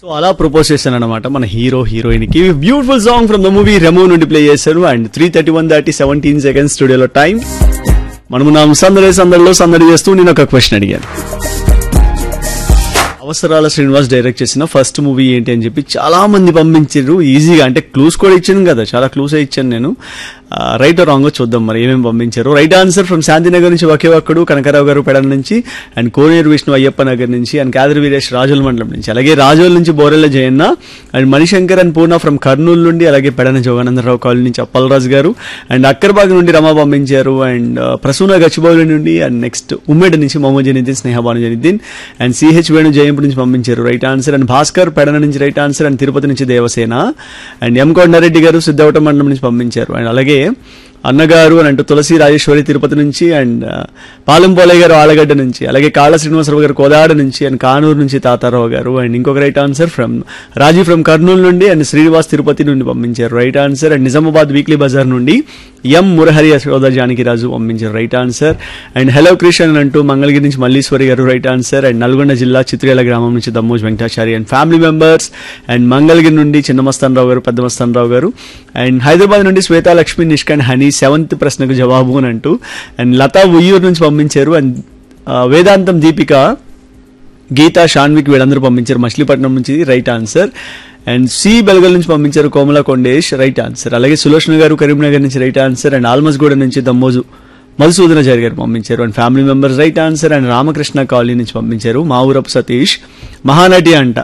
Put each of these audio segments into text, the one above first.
so అలా propose చేశాను అనమాట మన హీరో హీరోయిన్ కి beautiful song from the movie Remo నుండి ప్లే చేశారు అండ్ త్రీ థర్టీ వన్ దాటి సెవెంటీన్ సెకండ్స్ స్టూడియోలో టైం మనము నా సందడి సందడిలో సందడి చేస్తూ నేను ఒక క్వశ్చన్ అడిగాను అవసరాల శ్రీనివాస్ డైరెక్ట్ చేసిన ఫస్ట్ మూవీ ఏంటి అని చెప్పి చాలా మంది పంపించారు ఈజీగా అంటే క్లూస్ కూడా ఇచ్చాను కదా చాలా క్లూస్ ఇచ్చాను నేను రైట్ రాంగ్ చూద్దాం మరి ఏమేమి పంపించారు రైట్ ఆన్సర్ ఫ్రమ్ శాంతినగర్ నుంచి ఒకే ఒక్కడు కనకరావు గారు పెడల నుంచి అండ్ కోనేరు విష్ణు అయ్యప్ప నగర్ నుంచి అండ్ కాదరి వీరేష్ రాజుల మండలం నుంచి అలాగే రాజోల్ నుంచి Borella Jayanna and Manishankar and Purna from Kurnool నుండి అలాగే పెడన జోగానందరావు కాలనీ నుంచి అప్పలరాజు గారు అండ్ అక్కర్బాగ్ నుండి రమా పంపించారు అండ్ ప్రసూన గచ్చిబౌలి నుండి అండ్ నెక్స్ట్ ఉమ్మేడ్ నుంచి మొహమ్మద్ జనీద్దీన్ స్నేహబాను జనీద్దీన్ అండ్ సిహెచ్ వేణు జయంపు నుంచి పంపించారు right answer and Bhaskar Pedana నుంచి రైట్ ఆన్సర్ అండ్ తిరుపతి నుంచి దేవసేన అండ్ ఎం కొండారెడ్డి గారు సిద్ధవట మండలం నుంచి పంపించారు అండ్ అలాగే అన్నగారు అని అంటూ తులసి రాజేశ్వరి తిరుపతి నుంచి అండ్ పాలెంపోలయ్య గారు ఆలగడ్డ నుంచి అలాగే కాళ్ళ శ్రీనివాసరావు గారు కోదాడ నుంచి అండ్ కానూరు నుంచి తాతారావు గారు అండ్ ఇంకొక right answer from Raji from Kurnool నుండి అండ్ శ్రీనివాస్ తిరుపతి నుండి పంపించారు right answer and Nizamabad weekly bazaar నుండి ఎం మురహరి యశోద జానకిరాజు పంపించారు right answer and hello Krishan అని అంటూ మంగళగిరి నుంచి మల్లీశ్వరి గారు రైట్ ఆన్సర్ అండ్ నల్గొండ జిల్లా చిత్రేల గ్రామం నుంచి Dammoj Venkatachari and family members and Mangalagiri నుండి చిన్నమస్తానరావు గారు పెద్ద మస్తానరావు గారు అండ్ హైదరాబాద్ నుండి శ్వేతా లక్ష్మి నిష్కాండ్ హనీ సెవెంత్ ప్రశ్నకు జవాబు అని అంటూ అండ్ లతా ఉయ్యూరు నుంచి పంపించారు అండ్ ఆ, వేదాంతం దీపిక గీతా షాన్విక్ వీళ్ళందరూ పంపించారు మచిలీపట్నం నుంచి right answer and C Belgal నుంచి పంపించారు కోమల కొండేష్ రైట్ ఆన్సర్ అలాగే సులోచన గారు కరీంనగర్ నుంచి రైట్ ఆన్సర్ అండ్ ఆల్మస్గూడ నుంచి దమ్మోజు మధుసూదనాచారి గారు పంపించారు and family members right answer and Ramakrishna colony నుంచి పంపించారు మావురపు సతీష్ మహానటి అంట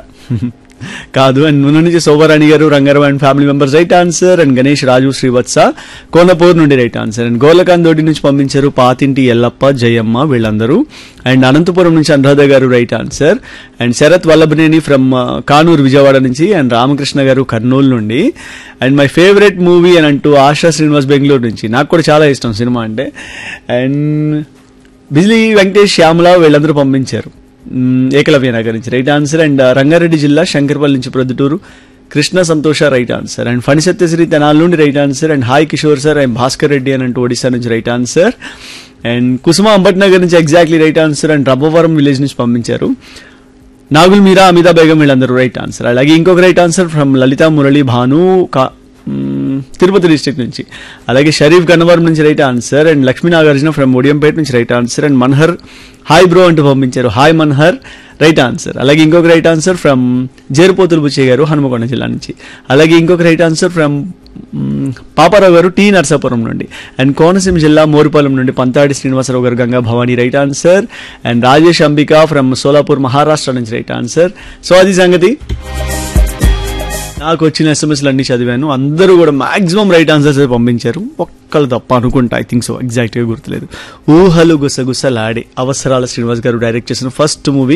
కాదు అండ్ ముందు నుంచి శోభారాణి గారు Rangarao and family members right answer and Ganesh Raju Srivatsa Konapur నుండి right answer and Golakant Doti నుంచి పంపించారు పాతింటి ఎల్లప్ప జయమ్మ వీళ్ళందరూ అండ్ అనంతపురం నుంచి అనురాధ గారు right answer and Sarath Vallabhaneni from Kanuru Vijayawada నుంచి అండ్ రామకృష్ణ గారు కర్నూలు నుండి అండ్ మై ఫేవరెట్ మూవీ అని అంటూ ఆశా శ్రీనివాస్ బెంగళూరు నుంచి నాకు కూడా చాలా ఇష్టం సినిమా అంటే అండ్ బిజిలీ వెంకటేష్ శ్యామల వీళ్ళందరూ పంపించారు మ్మ్, ఏకలవ్య నగర్ నుంచి రైట్ ఆన్సర్ అండ్ రంగారెడ్డి జిల్లా శంకర్పల్లి నుంచి Proddatur Krishna Santosha right answer and Phani Satyasri Tenala నుండి right answer and hi Kishore sir and Bhaskar Reddy అని అంటూ ఒడిశా నుంచి right answer and Kusuma Ambatnagar నుంచి exactly right answer and Rabbavaram village నుంచి పంపించారు నాగుల్ మీరా అమితా బేగం వీళ్ళందరూ రైట్ ఆన్సర్ అలాగే ఇంకొక right answer from Lalitha Murali Bhanu కా మ్మ్, తిరుపతి డిస్ట్రిక్ట్ నుంచి అలాగే షరీఫ్ గన్నవరం నుంచి right answer and Lakshmi Nagarjuna from Odiyampeta నుంచి right answer and Manhar hi bro అంటూ పంపించారు హాయ్ మన్హర్ రైట్ ఆన్సర్ అలాగే ఇంకొక right answer from Jerupotulu Buchaiah గారు హనుమకొండ జిల్లా నుంచి అలాగే ఇంకొక right answer from hmm, Paparao గారు టీ నర్సాపురం నుండి అండ్ కోనసీమ జిల్లా మోరుపాలెం నుండి పంతాడి శ్రీనివాసరావు గారు Ganga Bhavani right answer and Rajesh Ambika from Solapur Maharashtra నుంచి రైట్ ఆన్సర్ సో అది సంగతి నాకు వచ్చిన ఎస్ఎంఎస్లు అన్ని చదివాను అందరూ కూడా మాక్సిమం రైట్ ఆన్సర్స్ పంపించారు ఒక్కళ్ళు తప్ప అనుకుంటా ఐ థింక్ సో ఎగ్జాక్ట్ గా గుర్తులేదు ఊహలు గుసగుసలాడే అవసరాల శ్రీనివాస్ గారు డైరెక్ట్ చేసిన ఫస్ట్ మూవీ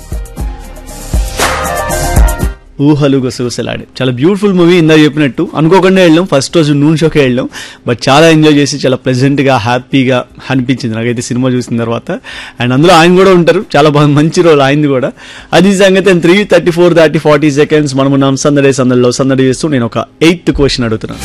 ఊహలు గుసగుసలాడే చాలా బ్యూటిఫుల్ మూవీ ఇందా చెప్పినట్టు అనుకోకుండా వెళ్ళాం ఫస్ట్ రోజు నూన్ షోకే వెళ్ళాం బట్ చాలా ఎంజాయ్ చేసి చాలా ప్లెజెంట్ గా హ్యాపీగా అనిపించింది నాకైతే సినిమా చూసిన తర్వాత అండ్ అందులో ఆయన కూడా ఉంటారు చాలా బాగా మంచి రోల్ ఆయనది కూడా అది సంగతి three thirty four thirty forty seconds మనం ఉన్నాం సందడే సందడిలో సందడి చేస్తూ నేను ఒక ఎయిత్ క్వశ్చన్ అడుగుతున్నాను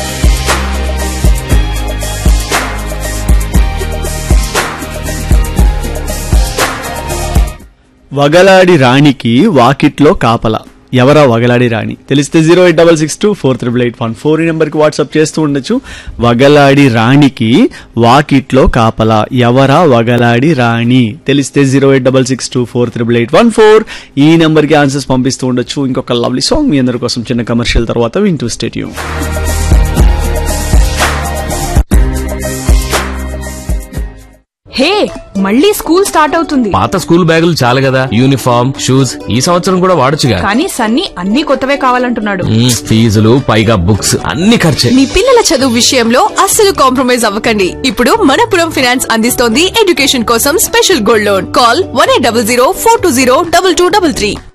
వగలాడి రాణికి వాకిట్లో కాపల ఎవరా వగలాడి రాణి తెలిస్తే zero eight double six two four triple eight one four ఈ నెంబర్కి వాట్సాప్ చేస్తూ ఉండొచ్చు వగలాడి రాణికి వాకిట్లో కాపల ఎవరా వగలాడి రాణి తెలిస్తే zero eight double six two four triple eight one four ఈ నెంబర్కి ఆన్సర్స్ పంపిస్తూ ఉండొచ్చు ఇంకొక లవ్లీ సాంగ్ మీ అందరి కోసం చిన్న కమర్షియల్ తర్వాత వింటూ స్టేట్యూ హే మళ్ళీ స్కూల్ స్టార్ట్ అవుతుంది పాత స్కూల్ బ్యాగులు చాలు కదా యూనిఫామ్ షూస్ ఈ సంవత్సరం కూడా వాడొచ్చుగా కానీ సన్నీ అన్ని కొత్తవే కావాలంటున్నాడు మ్మ్, ఫీజులు పైగా బుక్స్ అన్ని ఖర్చే మీ పిల్లల చదువు విషయంలో అస్సలు కాంప్రమైజ్ అవ్వకండి ఇప్పుడు మనపురం ఫైనాన్స్ అందిస్తోంది ఎడ్యుకేషన్ కోసం special gold loan call one eight double zero four two zero double two double three